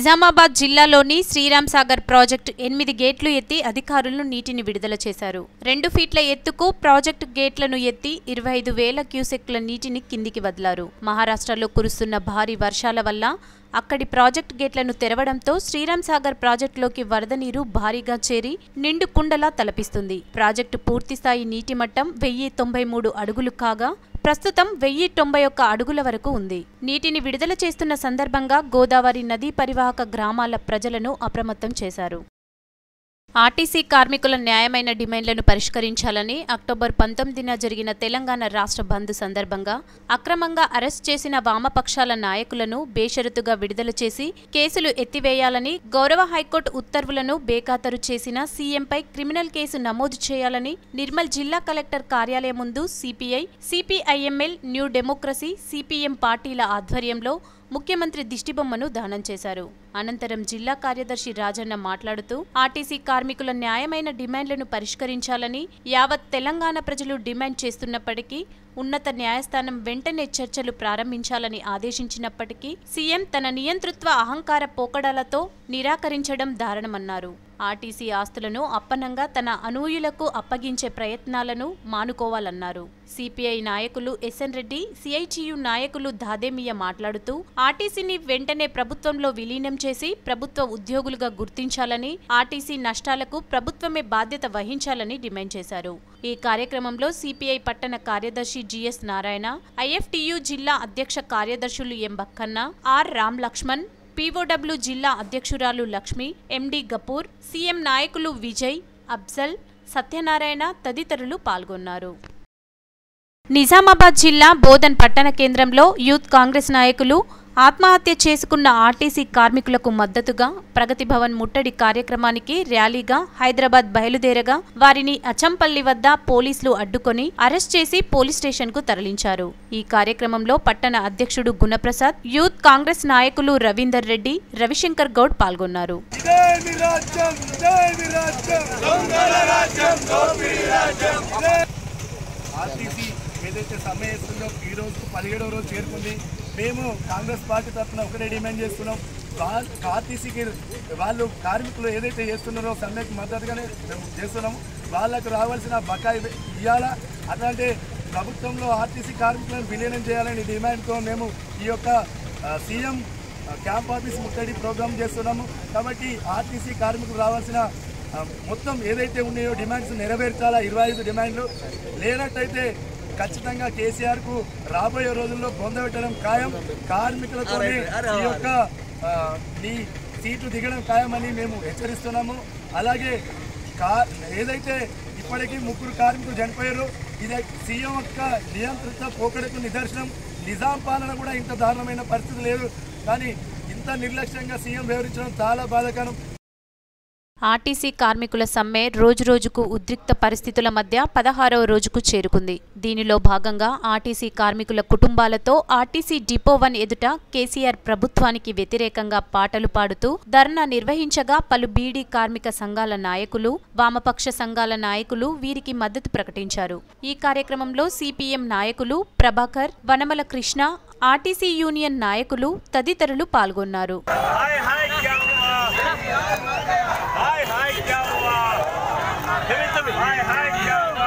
నిజామాబాద్ జిల్లాలోని శ్రీరామ్ సాగర్ ప్రాజెక్టు ఎనిమిది గేట్లు ఎత్తి అధికారులు నీటిని విడుదల చేశారు రెండు ఫీట్ల ఎత్తుకు ప్రాజెక్టు గేట్లను ఎత్తి ఇరవై ఐదు వేల క్యూసెక్ల నీటిని కిందికి వదిలారు మహారాష్ట్రలో కురుస్తున్న భారీ వర్షాల వల్ల అక్కడి ప్రాజెక్టు గేట్లను తెరవడంతో శ్రీరామ్ సాగర్ ప్రాజెక్టులోకి వరద నీరు భారీగా చేరి నిండు కుండలా తలపిస్తుంది ప్రాజెక్టు పూర్తిస్థాయి నీటి మట్టం వెయ్యి తొంభై మూడు అడుగులు కాగా ప్రస్తుతం వెయ్యి తొంభై ఒక్క అడుగుల వరకు ఉంది నీటిని విడుదల చేస్తున్న సందర్భంగా గోదావరి నదీ పరివాహక గ్రామాల ప్రజలను అప్రమత్తం చేశారు ఆర్టీసీ కార్మికుల న్యాయమైన డిమాండ్లను పరిష్కరించాలని అక్టోబర్ పంతొమ్మిదిన జరిగిన తెలంగాణ రాష్ట్ర బంద్ సందర్భంగా అక్రమంగా అరెస్ట్ చేసిన వామపక్షాల నాయకులను బేషరతుగా విడుదల చేసి కేసులు ఎత్తివేయాలని గౌరవ హైకోర్టు ఉత్తర్వులను బేఖాతరు చేసిన సీఎంపై క్రిమినల్ కేసు నమోదు చేయాలని నిర్మల్ జిల్లా కలెక్టర్ కార్యాలయం ముందు CPI CPIML new democracy CPM పార్టీల ఆధ్వర్యంలో ముఖ్యమంత్రి దిష్టిబొమ్మను దానం చేశారు అనంతరం జిల్లా కార్యదర్శి రాజన్న మాట్లాడుతూ ఆర్టీసీ కార్మికుల న్యాయమైన డిమాండ్లను పరిష్కరించాలని యావత్ తెలంగాణ ప్రజలు డిమాండ్ చేస్తున్నప్పటికీ ఉన్నత న్యాయస్థానం వెంటనే చర్చలు ప్రారంభించాలని ఆదేశించినప్పటికీ సీఎం తన నియంతృత్వ అహంకార పోకడాలతో నిరాకరించడం దారుణమన్నారు ఆర్టీసీ ఆస్తులను అప్పనంగా తన అనూయులకు అప్పగించే ప్రయత్నాలను మానుకోవాలన్నారు సిపిఐ నాయకులు ఎస్ఎన్ రెడ్డి సిఐటియు నాయకులు దాదేమియ మాట్లాడుతూ ఆర్టీసీని వెంటనే ప్రభుత్వంలో విలీనం చేసి ప్రభుత్వ ఉద్యోగులుగా గుర్తించాలని ఆర్టీసీ నష్టాలకు ప్రభుత్వమే బాధ్యత వహించాలని డిమాండ్ చేశారు ఈ కార్యక్రమంలో సిపిఐ పట్టణ కార్యదర్శి జిఎస్ నారాయణ ఐఎఫ్టియు జిల్లా అధ్యక్ష కార్యదర్శులు M Bakkanna R Ram Lakshman POW జిల్లా అధ్యక్షురాలు లక్ష్మి ఎండి గపూర్ సీఎం నాయకులు విజయ్ అఫ్జల్ సత్యనారాయణ తదితరులు పాల్గొన్నారు నిజామాబాద్ జిల్లా బోధన్ పట్టణ కేంద్రంలో యూత్ కాంగ్రెస్ నాయకులు ఆత్మహత్య చేసుకున్న ఆర్టీసీ కార్మికులకు మద్దతుగా ప్రగతి భవన్ ముట్టడి కార్యక్రమానికి ర్యాలీగా హైదరాబాద్ బయలుదేరగా వారిని అచంపల్లి వద్ద పోలీసులు అడ్డుకొని అరెస్ట్ చేసి పోలీస్ స్టేషన్ కు తరలించారు ఈ కార్యక్రమంలో పట్టణ అధ్యక్షుడు గుణప్రసాద్ యూత్ కాంగ్రెస్ నాయకులు రవీందర్ రెడ్డి రవిశంకర్ గౌడ్ పాల్గొన్నారు జై రాజ్యం జై రాజ్యం దొంగల రాజ్యం దోపిడీ రాజ్యం ఆర్టీసీ ఏదైతే సమ్మె చేస్తుందో ఈ రోజు పదిహేడవ రోజు చేరుకుంది మేము కాంగ్రెస్ పార్టీ తరఫున ఒకటే డిమాండ్ చేస్తున్నాం వా- ఆర్టీసీకి వాళ్ళు కార్మికులు ఏదైతే చేస్తున్నారో సమ్మెకి మద్దతుగానే మేము చేస్తున్నాము వాళ్ళకు రావాల్సిన బకాయి ఇవ్వాలా అట్లాంటి ప్రభుత్వంలో ఆర్టీసీ కార్మికులను విలీనం చేయాలని డిమాండ్తో మేము ఈ యొక్క ఆ, సీఎం క్యాంప్ ఆఫీస్ ముట్టడి ప్రోగ్రామ్ చేస్తున్నాము కాబట్టి ఆర్టీసీ కార్మికులు రావాల్సిన ఆ, మొత్తం ఏదైతే ఉన్నాయో డిమాండ్స్ నెరవేర్చాలా ఇరవై ఐదు డిమాండ్లు లేనట్టయితే ఖచ్చితంగా కేసీఆర్ కు రాబోయే రోజుల్లో పొందబెట్టడం ఖాయం కార్మికులతో ఈ యొక్క ఆ, ఈ సీట్లు దిగడం ఖాయమని మేము హెచ్చరిస్తున్నాము అలాగే కా ఏదైతే ఇప్పటికీ ముగ్గురు కార్మికులు చనిపోయారు ఇది సీఎం యొక్క నియంత్రిత పోకడకు నిదర్శనం నిజాం పాలన కూడా ఇంత దారుణమైన పరిస్థితి లేదు కానీ ఇంత నిర్లక్ష్యంగా సీఎం వివరించడం చాలా బాధాకరం ఆర్టీసీ కార్మికుల సమ్మె రోజురోజుకు ఉద్రిక్త పరిస్థితుల మధ్య పదహారవ రోజుకు చేరుకుంది దీనిలో భాగంగా ఆర్టీసీ కార్మికుల కుటుంబాలతో ఆర్టీసీ డిపో వన్ ఎదుట కేసీఆర్ ప్రభుత్వానికి వ్యతిరేకంగా పాటలు పాడుతూ ధర్నా నిర్వహించగా పలు బీడీ కార్మిక సంఘాల నాయకులు వామపక్ష సంఘాల నాయకులు వీరికి మద్దతు ప్రకటించారు ఈ కార్యక్రమంలో సిపిఎం నాయకులు ప్రభాకర్ వనమల కృష్ణ ఆర్టీసీ యూనియన్ నాయకులు తదితరులు పాల్గొన్నారు हाय हाय क्या हुआ हाय हाय क्या हुआ हाय हाय क्या हुआ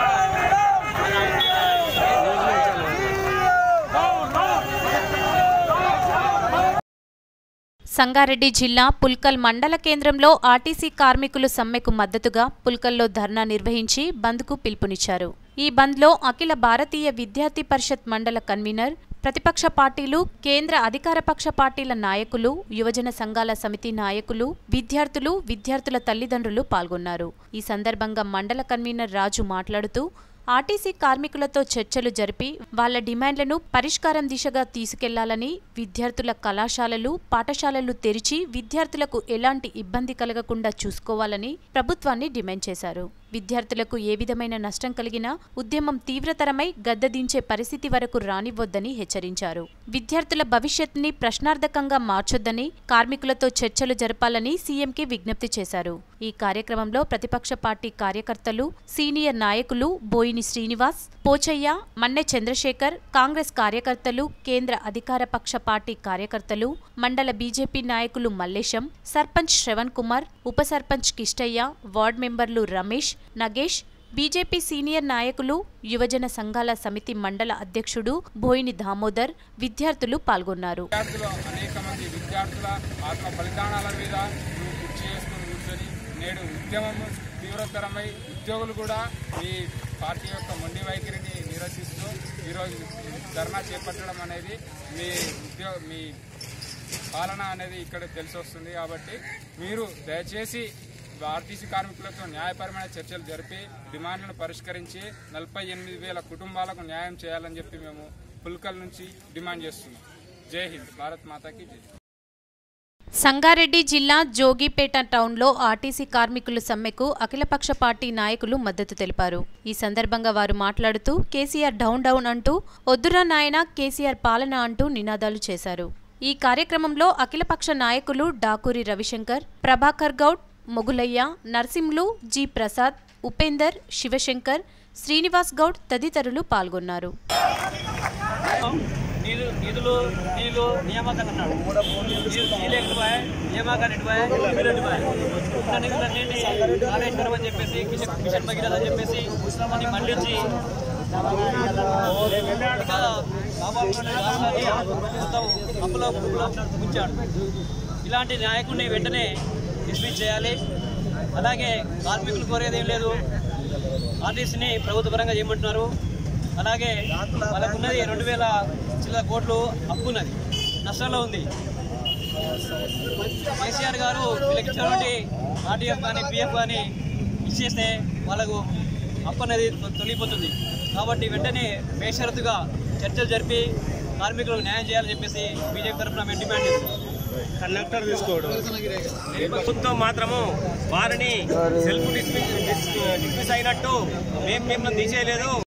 సంగారెడ్డి జిల్లా పుల్కల్ మండల కేంద్రంలో ఆర్టీసీ కార్మికులు సమ్మెకు మద్దతుగా పుల్కల్లో ధర్నా నిర్వహించి బంద్కు పిలుపునిచ్చారు ఈ బంద్లో అఖిల భారతీయ విద్యార్థి పరిషత్ మండల కన్వీనర్ ప్రతిపక్ష పార్టీలు కేంద్ర అధికారపక్ష పార్టీల నాయకులు యువజన సంఘాల సమితి నాయకులు విద్యార్థులు విద్యార్థుల తల్లిదండ్రులు పాల్గొన్నారు ఈ సందర్భంగా మండల కన్వీనర్ రాజు మాట్లాడుతూ ఆర్టీసీ కార్మికులతో చర్చలు జరిపి వాళ్ల డిమాండ్లను పరిష్కారం దిశగా తీసుకెళ్లాలని విద్యార్థుల కళాశాలలు పాఠశాలలు తెరిచి విద్యార్థులకు ఎలాంటి ఇబ్బంది కలగకుండా చూసుకోవాలని ప్రభుత్వాన్ని డిమాండ్ చేశారు విద్యార్థులకు ఏ విధమైన నష్టం కలిగినా ఉద్యమం తీవ్రతరమై గద్దదించే పరిస్థితి వరకు రానివ్వొద్దని హెచ్చరించారు విద్యార్థుల భవిష్యత్తుని ప్రశ్నార్థకంగా మార్చొద్దని కార్మికులతో చర్చలు జరపాలని సీఎంకి విజ్ఞప్తి చేశారు ఈ కార్యక్రమంలో ప్రతిపక్ష పార్టీ కార్యకర్తలు సీనియర్ నాయకులు బోయిని శ్రీనివాస్ పోచయ్య మన్నె చంద్రశేఖర్ కాంగ్రెస్ కార్యకర్తలు కేంద్ర అధికార పక్ష పార్టీ కార్యకర్తలు మండల బీజేపీ నాయకులు మల్లేశం సర్పంచ్ శ్రవణ్ కుమార్ ఉప సర్పంచ్ కిష్టయ్య వార్డు మెంబర్లు రమేష్ నగేష్ బీజేపీ సీనియర్ నాయకులు యువజన సంఘాల సమితి మండల అధ్యక్షుడు బోయిని దామోదర్ విద్యార్థులు పాల్గొన్నారు విద్యార్థులు అనేక మంది విద్యార్థుల ఆత్మ బలిదానాల మీద నువ్వు కుర్చీ చేసుకుని కూర్చొని నేడు ఉద్యమం తీవ్రతరమై ఉద్యోగులు కూడా ఈ పార్టీ యొక్క మొండి వైఖరిని నిరసిస్తూ ఈరోజు ధర్నా చేపట్టడం అనేది మీ ఉద్యోగ మీ పాలన అనేది ఇక్కడ తెలిసి వస్తుంది కాబట్టి మీరు దయచేసి ఆర్టీసీ కార్మికులతో న్యాయపరమైన చర్చలు జరిపి డిమాండ్లను పరిష్కరించి నలభై ఎనిమిది వేల కుటుంబాలకు న్యాయం చేయాలని చెప్పి మేము పుల్కల్ నుంచి డిమాండ్ చేస్తున్నాం జై హింద్ భారత్ మాతాకి జై సంగారెడ్డి జిల్లా జోగిపేట టౌన్లో ఆర్టీసీ కార్మికుల సమ్మెకు అఖిలపక్ష పార్టీ నాయకులు మద్దతు తెలిపారు ఈ సందర్భంగా వారు మాట్లాడుతూ కేసీఆర్ డౌన్ డౌన్ అంటూ వద్దురా నాయన కేసీఆర్ పాలన అంటూ నినాదాలు చేశారు ఈ కార్యక్రమంలో అఖిలపక్ష నాయకులు డాకూరి రవిశంకర్ ప్రభాకర్ గౌడ్ మొగులయ్య నర్సింలు జి ప్రసాద్ ఉపేందర్ శివశంకర్ శ్రీనివాస్ గౌడ్ తదితరులు పాల్గొన్నారు నీళ్ళు నిధులు నీళ్ళు నియామకాలు అన్నాడు నీళ్ళు నీళ్ళు ఎటుపోయాయి నియామకాలు ఎటుపోయాయి నిధులు ఎటుపోయాయి ఉన్న నిధులన్నింటినీ కాళేశ్వరం అని చెప్పేసి కిషన్ కిషన్ భగీరథ అని చెప్పేసి అని మళ్ళించి ఇంకా కాపాడుకునే రాష్ట్రాన్ని మొత్తం అప్పులో కుప్పులో ఉంచాడు ఇలాంటి నాయకుడిని వెంటనే డిస్మిస్ చేయాలి అలాగే కార్మికులు కోరేది ఏం లేదు ఆర్టీసీని ప్రభుత్వ పరంగా చేయమంటున్నారు అలాగే వాళ్ళకున్నది రెండు వేల చిల్లర కోట్లు అప్పు ఉన్నది నష్టంలో ఉంది కేసీఆర్ గారు వీళ్ళకి ఇచ్చినటువంటి ఆర్టీఎఫ్ కానీ పిఎఫ్ కానీ ఇచ్చేస్తే వాళ్ళకు అప్పు అనేది తొలగిపోతుంది కాబట్టి వెంటనే బేషరతుగా చర్చలు జరిపి కార్మికులకు న్యాయం చేయాలని చెప్పేసి బీజేపీ తరఫున మేము డిమాండ్ చేస్తున్నాం కండక్టర్ తీసుకోవడం ప్రభుత్వం మాత్రము వారిని సెల్ఫ్ డిస్మిస్ డిస్మిస్ అయినట్టు మేము మిమ్మల్ని తీసేయలేదు